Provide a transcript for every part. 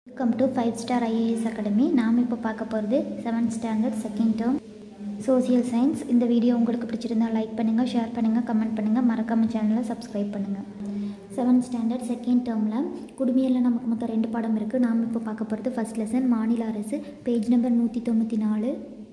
welcome to five star IAS academy நாம் இப்போ பார்க்க போகிறது seventh standard second term social science இந்த வீடியோ உங்களுக்கு பிடிச்சிருந்தா லைக் பண்ணுங்கள் ஷேர் பண்ணுங்கள் கமெண்ட் பண்ணுங்கள் மறக்காம சேனலை சப்ஸ்கிரைப் பண்ணுங்கள் செவன்த் ஸ்டாண்டர்ட் செகண்ட் டேர்மில் குடுமையில் நமக்கு மொத்தம் ரெண்டு பாடம் இருக்குது நாம் இப்போ பார்க்க போகிறது ஃபஸ்ட் லெசன் மாநில அரசு பேஜ் நம்பர் நூற்றி தொண்ணூற்றி நாலு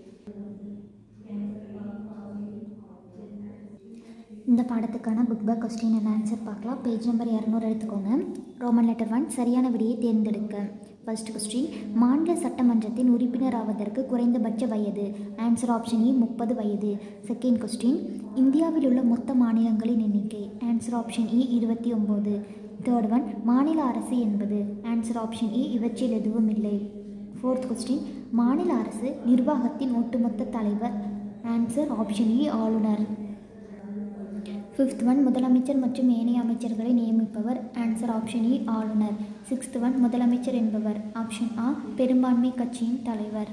இந்த பாடத்துக்கான book back question and answer பார்க்கலாம் பேஜ் நம்பர் இரநூறு எடுத்துக்கோங்க ரோமன் லெட்டர் ஒன் சரியான விடையை தேர்ந்தெடுக்க ஃபர்ஸ்ட் கொஸ்டின் மாநில சட்டமன்றத்தின் உறுப்பினர் ஆவதற்கு குறைந்தபட்ச வயது ஆன்சர் ஆப்ஷன் இ முப்பது வயது செகண்ட் கொஸ்டின் இந்தியாவில் உள்ள மொத்த மாநிலங்களின் எண்ணிக்கை ஆன்சர் ஆப்ஷன் இ இருபத்தி ஒம்பது தேர்ட் ஒன் மாநில அரசு என்பது ஆன்சர் ஆப்ஷன் இ இவற்றில் எதுவும் இல்லை ஃபோர்த் கொஸ்டின் மாநில அரசு நிர்வாகத்தின் ஒட்டுமொத்த தலைவர் ஆன்சர் ஆப்ஷன் இ ஆளுநர் ஃபிஃப்த் ஒன் முதலமைச்சர் மற்றும் ஏனைய அமைச்சர்களை நியமிப்பவர் ஆன்சர் ஆப்ஷன் இ ஆளுநர் சிக்ஸ்த் ஒன் முதலமைச்சர் என்பவர் ஆப்ஷன் ஆ பெரும்பான்மை கட்சியின் தலைவர்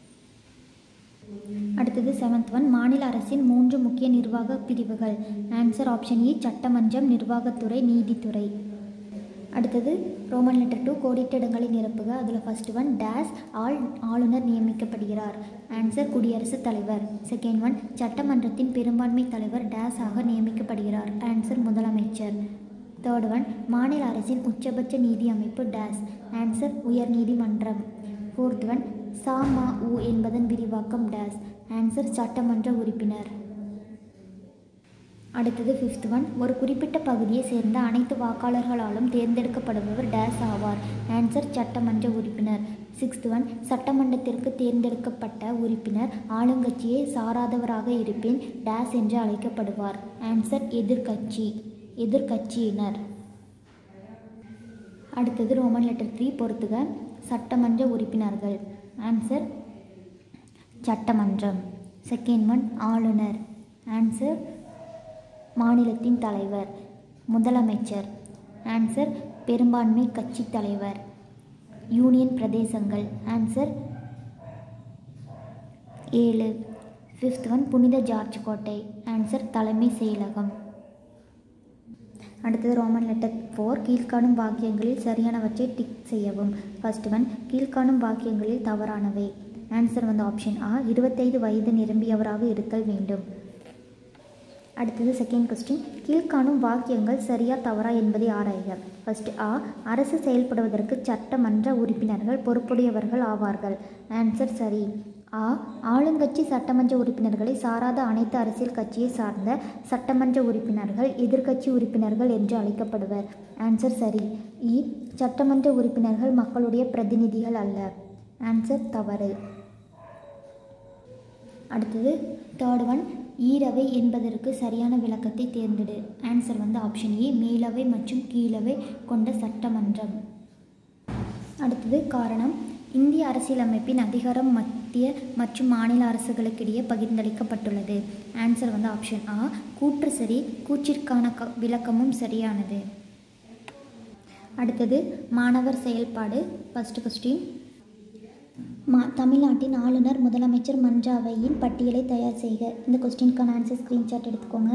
அடுத்தது செவன்த் ஒன் மாநில அரசின் மூன்று முக்கிய நிர்வாக பிரிவுகள் ஆன்சர் ஆப்ஷன் இ சட்டமன்றம் நிர்வாகத்துறை நீதித்துறை அடுத்தது ரோமன் லெட்டர் டூ கோடிட்ட இடங்களை நிரப்புக அதில் ஃபர்ஸ்ட் ஒன் டேஸ் ஆள் ஆளுநர் நியமிக்கப்படுகிறார் ஆன்சர் குடியரசுத் தலைவர் செகண்ட் ஒன் சட்டமன்றத்தின் பெரும்பான்மை தலைவர் டேஸ் ஆக நியமிக்கப்படுகிறார் ஆன்சர் முதலமைச்சர் தேர்ட் ஒன் மாநில அரசின் உச்சபட்ச நீதி அமைப்பு டேஸ் ஆன்சர் உயர்நீதிமன்றம் ஃபோர்த் ஒன் சா மா உ என்பதன் விரிவாக்கம் டேஸ் ஆன்சர் சட்டமன்ற உறுப்பினர் அடுத்தது ஃபிஃப்த் ஒன் ஒரு குறிப்பிட்ட பகுதியை சேர்ந்த அனைத்து வாக்காளர்களாலும் தேர்ந்தெடுக்கப்படுபவர் டேஸ் ஆவார் ஆன்சர் சட்டமன்ற உறுப்பினர் சிக்ஸ்த் ஒன் சட்டமன்றத்திற்கு தேர்ந்தெடுக்கப்பட்ட உறுப்பினர் ஆளுங்கட்சியை சாராதவராக இருப்பின் டேஸ் என்று அழைக்கப்படுவார் ஆன்சர் எதிர்கட்சி எதிர்கட்சியினர் அடுத்தது ரோமன் லெட்டர் த்ரீ பொறுத்துக சட்டமன்ற உறுப்பினர்கள் ஆன்சர் சட்டமன்றம் செகண்ட் ஒன் ஆளுநர் ஆன்சர் மாநிலத்தின் தலைவர் முதலமைச்சர் ஆன்சர் பெரும்பான்மை கட்சி தலைவர் யூனியன் பிரதேசங்கள் ஆன்சர் ஏழு ஃபிஃப்த் ஒன் புனித ஜார்ஜ் கோட்டை ஆன்சர் தலைமை செயலகம் அடுத்தது ரோமன் லெட்டர் ஃபோர் கீழ்காணும் வாக்கியங்களில் சரியானவற்றை டிக் செய்யவும் ஃபர்ஸ்ட் ஒன் கீழ்காணும் வாக்கியங்களில் தவறானவை ஆன்சர் வந்து ஆப்ஷன் ஆ இருபத்தைந்து வயது நிரம்பியவராக இருத்தல் வேண்டும் அடுத்தது செகண்ட் கொஸ்டின் கீழ்காணும் வாக்கியங்கள் சரியா தவறா என்பதை ஆராய்க ஃபர்ஸ்ட் ஆ அரசு செயல்படுவதற்கு சட்டமன்ற உறுப்பினர்கள் பொறுப்புடையவர்கள் ஆவார்கள் ஆன்சர் சரி ஆ ஆளுங்கட்சி சட்டமன்ற உறுப்பினர்களை சாராத அனைத்து அரசியல் கட்சியை சார்ந்த சட்டமன்ற உறுப்பினர்கள் எதிர்க்கட்சி உறுப்பினர்கள் என்று அழைக்கப்படுவர் ஆன்சர் சரி இ சட்டமன்ற உறுப்பினர்கள் மக்களுடைய பிரதிநிதிகள் அல்ல ஆன்சர் தவறு அடுத்தது தேர்ட் ஒன் ஈரவை என்பதற்கு சரியான விளக்கத்தை தேர்ந்தெடு ஆன்சர் வந்து ஆப்ஷன் ஏ மேலவை மற்றும் கீழவை கொண்ட சட்டமன்றம் அடுத்தது காரணம் இந்திய அரசியலமைப்பின் அதிகாரம் மத்திய மற்றும் மாநில அரசுகளுக்கிடையே பகிர்ந்தளிக்கப்பட்டுள்ளது ஆன்சர் வந்து ஆப்ஷன் ஆ கூற்று சரி கூற்றிற்கான க விளக்கமும் சரியானது அடுத்தது மாணவர் செயல்பாடு ஃபஸ்ட்டு கொஸ்டின் மா தமிழ்நாட்டின் ஆளுநர் முதலமைச்சர் மன்ற அவையின் பட்டியலை தயார் செய்க இந்த கொஸ்டினுக்கான ஆன்சர் ஸ்க்ரீன்ஷாட் எடுத்துக்கோங்க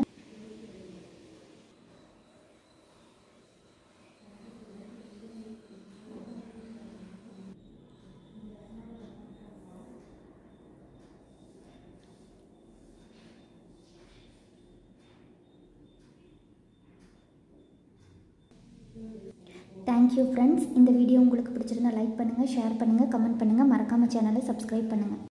தேங்க்யூ ஃப்ரெண்ட்ஸ் இந்த வீடியோ உங்களுக்கு பிடிச்சிருந்தா லைக் பண்ணுங்கள் ஷேர் பண்ணுங்கள் கமெண்ட் பண்ணுங்கள் மறக்காமல் சேனலை சப்ஸ்கிரைப் பண்ணுங்கள்